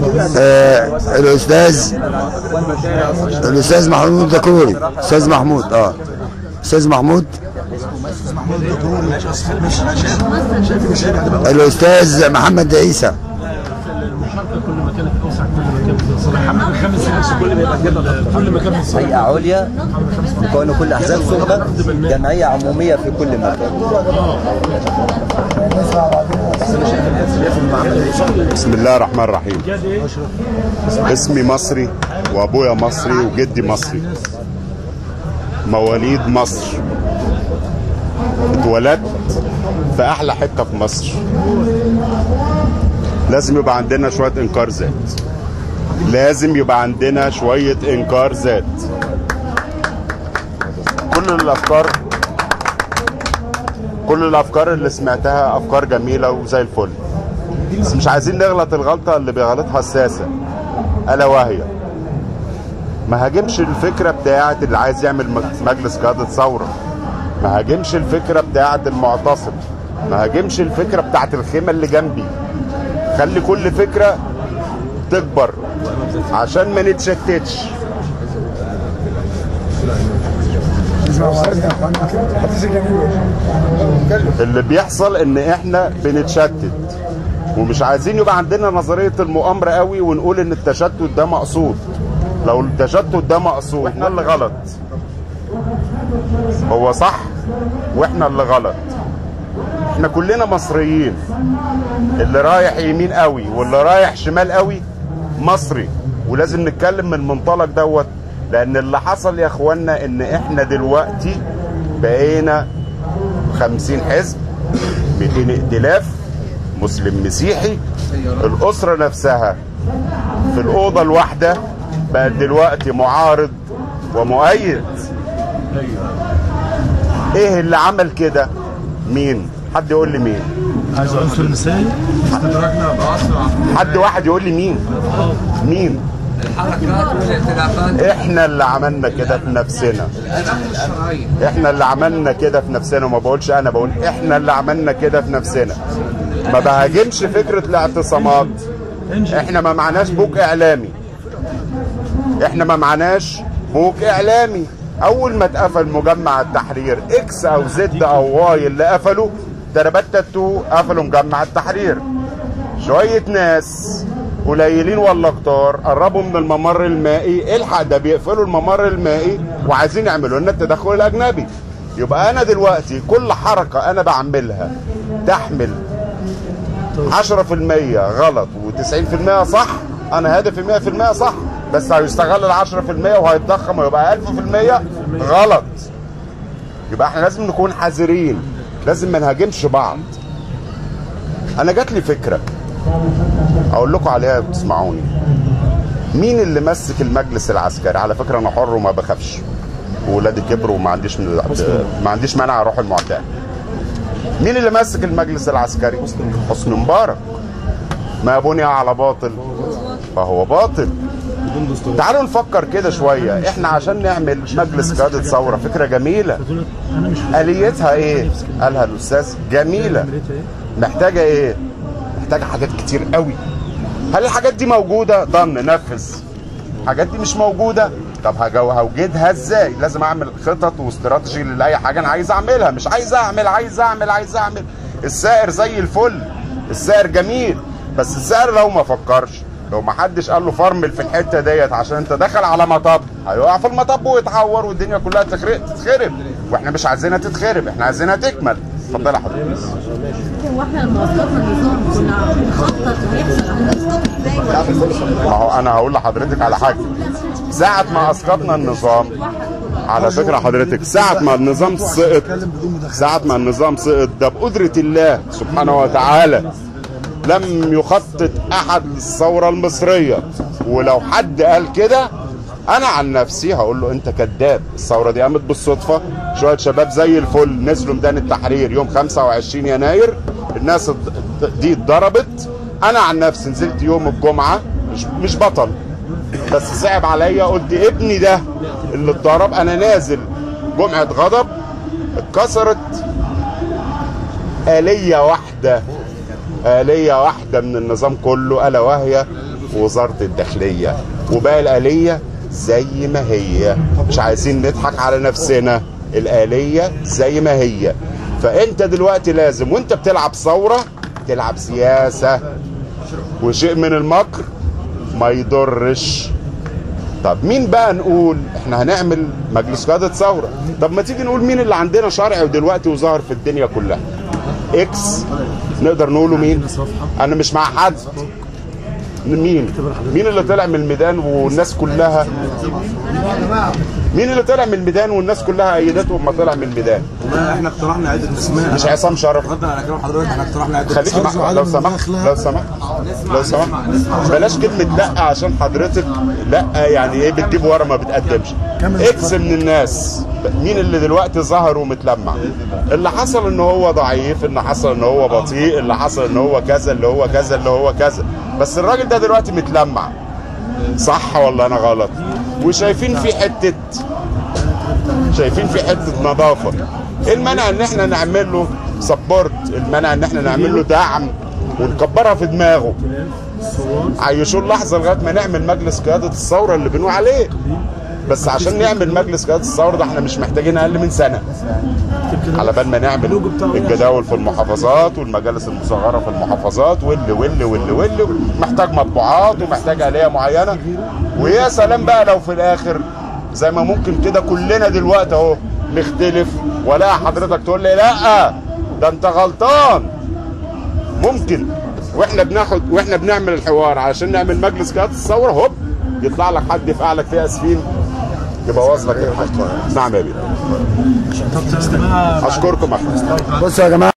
آه الاستاذ الاستاذ محمود دكوري استاذ محمود اه استاذ محمود الاستاذ محمد عيسى هيئة عليا مكونة كل أحزاب ثم جمعية عمومية في كل مكان بسم الله الرحمن الرحيم اسمي مصري وابويا مصري وجدي مصري مواليد مصر اتولدت في احلى حته في مصر لازم يبقى عندنا شويه انكار ذات لازم يبقى عندنا شويه انكار ذات كل الافكار كل الافكار اللي سمعتها افكار جميله وزي الفل بس مش عايزين نغلط الغلطه اللي بيغلطها الساسه الا وهي ما هاجمش الفكره بتاعت اللي عايز يعمل مج- مجلس قياده ثوره ما هاجمش الفكره بتاعت المعتصم ما هاجمش الفكره بتاعت الخيمه اللي جنبي خلي كل فكره تكبر عشان ما نتشتتش اللي بيحصل ان احنا بنتشتت ومش عايزين يبقى عندنا نظريه المؤامره قوي ونقول ان التشتت ده مقصود لو التشتت ده مقصود واحنا اللي غلط هو صح واحنا اللي غلط احنا كلنا مصريين اللي رايح يمين قوي واللي رايح شمال قوي مصري ولازم نتكلم من المنطلق دوت لان اللي حصل يا اخوانا ان احنا دلوقتي بقينا 50 حزب 200 ائتلاف مسلم مسيحي الاسره نفسها في الاوضه الواحده بقت دلوقتي معارض ومؤيد ايه اللي عمل كده مين حد يقول لي مين عايز عنصر مثالي حد واحد يقول لي مين مين الحركات والائتلافات احنا اللي عملنا كده في نفسنا احنا اللي عملنا كده في نفسنا وما بقولش انا بقول احنا اللي عملنا كده في نفسنا ما بهاجمش فكره الاعتصامات احنا ما معناش بوك اعلامي احنا ما معناش بوك اعلامي اول ما اتقفل مجمع التحرير اكس او زد او واي اللي قفلوا تربتتوا قفلوا مجمع التحرير شويه ناس قليلين ولا كتار قربوا من الممر المائي الحق ده بيقفلوا الممر المائي وعايزين يعملوا لنا التدخل الاجنبي يبقى انا دلوقتي كل حركه انا بعملها تحمل 10% غلط و90% صح انا هدفي 100% صح بس هيستغل ال 10% وهيتضخم ويبقى 1000% غلط يبقى احنا لازم نكون حذرين لازم ما نهاجمش بعض انا جات لي فكره اقول لكم عليها وتسمعوني مين اللي مسك المجلس العسكري على فكره انا حر وما بخافش وولادي كبروا وما عنديش من ما عنديش مانع اروح المعتاد مين اللي مسك المجلس العسكري حسني مبارك ما بني على باطل فهو باطل تعالوا نفكر كده شويه احنا عشان نعمل مجلس قياده ثوره فكره جميله انا مش اليتها ايه قالها الاستاذ جميله محتاجه ايه محتاجه حاجات كتير قوي هل الحاجات دي موجوده ضمن نفذ الحاجات دي مش موجوده طب هجو- هوجدها ازاي لازم اعمل خطط واستراتيجي لاي حاجه انا عايز اعملها مش عايز اعمل عايز اعمل عايز اعمل السائر زي الفل السائر جميل بس السائر لو ما فكرش لو ما حدش قال له فرمل في الحته ديت عشان انت داخل على مطب هيقع في المطب ويتعور والدنيا كلها تخرب تتخرب واحنا مش عايزينها تتخرب احنا عايزينها تكمل اتفضل يا حضرتك واحنا لما اصدرنا النظام كنا بنخطط ويحصل عندنا ازاي ما هو انا هقول لحضرتك على حاجه ساعة ما اسقطنا النظام على فكرة حضرتك ساعة ما النظام سقط ساعة ما النظام سقط ده بقدرة الله سبحانه وتعالى لم يخطط احد للثورة المصرية ولو حد قال كده انا عن نفسي هقول له انت كذاب الثورة دي قامت بالصدفة شوية شباب زي الفل نزلوا ميدان التحرير يوم 25 يناير الناس دي اتضربت انا عن نفسي نزلت يوم الجمعة مش مش بطل بس صعب عليا قلت ابني ده اللي اتضرب انا نازل جمعة غضب اتكسرت آلية واحدة آلية واحدة من النظام كله ألا وهي ووزاره الداخليه وبقى الاليه زي ما هي مش عايزين نضحك على نفسنا الاليه زي ما هي فانت دلوقتي لازم وانت بتلعب ثوره تلعب سياسه وشيء من المكر ما يضرش طب مين بقى نقول احنا هنعمل مجلس قيادة ثورة طب ما تيجي نقول مين اللي عندنا شرعي ودلوقتي وظهر في الدنيا كلها اكس نقدر نقوله مين انا مش مع حد مين مين اللي طلع من الميدان والناس كلها مين اللي طلع من الميدان والناس كلها ايدته لما طلع من الميدان احنا اقترحنا عده اسماء مش عصام شرف ردا على كلام حضرتك احنا اقترحنا عده خليك مع لو سمحت لو سمحت لو سمحت بلاش كلمة لا عشان حضرتك لا يعني ايه بتجيب ورا ما بتقدمش اكس من الناس مين اللي دلوقتي ظهر ومتلمع اللي حصل ان هو ضعيف اللي حصل ان هو بطيء اللي حصل ان هو كذا اللي هو كذا اللي هو كذا بس الراجل ده دلوقتي متلمع صح ولا انا غلط وشايفين في حتة شايفين في حته نظافه ايه المانع ان احنا نعمل له سبورت المانع ان احنا نعمل له دعم ونكبرها في دماغه عيشوا اللحظه لغايه ما نعمل مجلس قياده الثوره اللي بنقول عليه بس عشان نعمل مجلس قياده الثوره ده احنا مش محتاجين اقل من سنه على بال ما نعمل الجداول في المحافظات والمجالس المصغره في المحافظات واللي واللي واللي واللي محتاج مطبوعات ومحتاج آلية معينه ويا سلام بقى لو في الاخر زي ما ممكن كده كلنا دلوقتي اهو نختلف ولا حضرتك تقول لي لا ده انت غلطان ممكن واحنا بناخد واحنا بنعمل الحوار عشان نعمل مجلس قياده الثوره هوب يطلع لك حد يفقع لك فيها اسفين يبوظ لك الحاجه نعم يا بيه طب تمام اشكركم يا احمد بصوا يا جماعه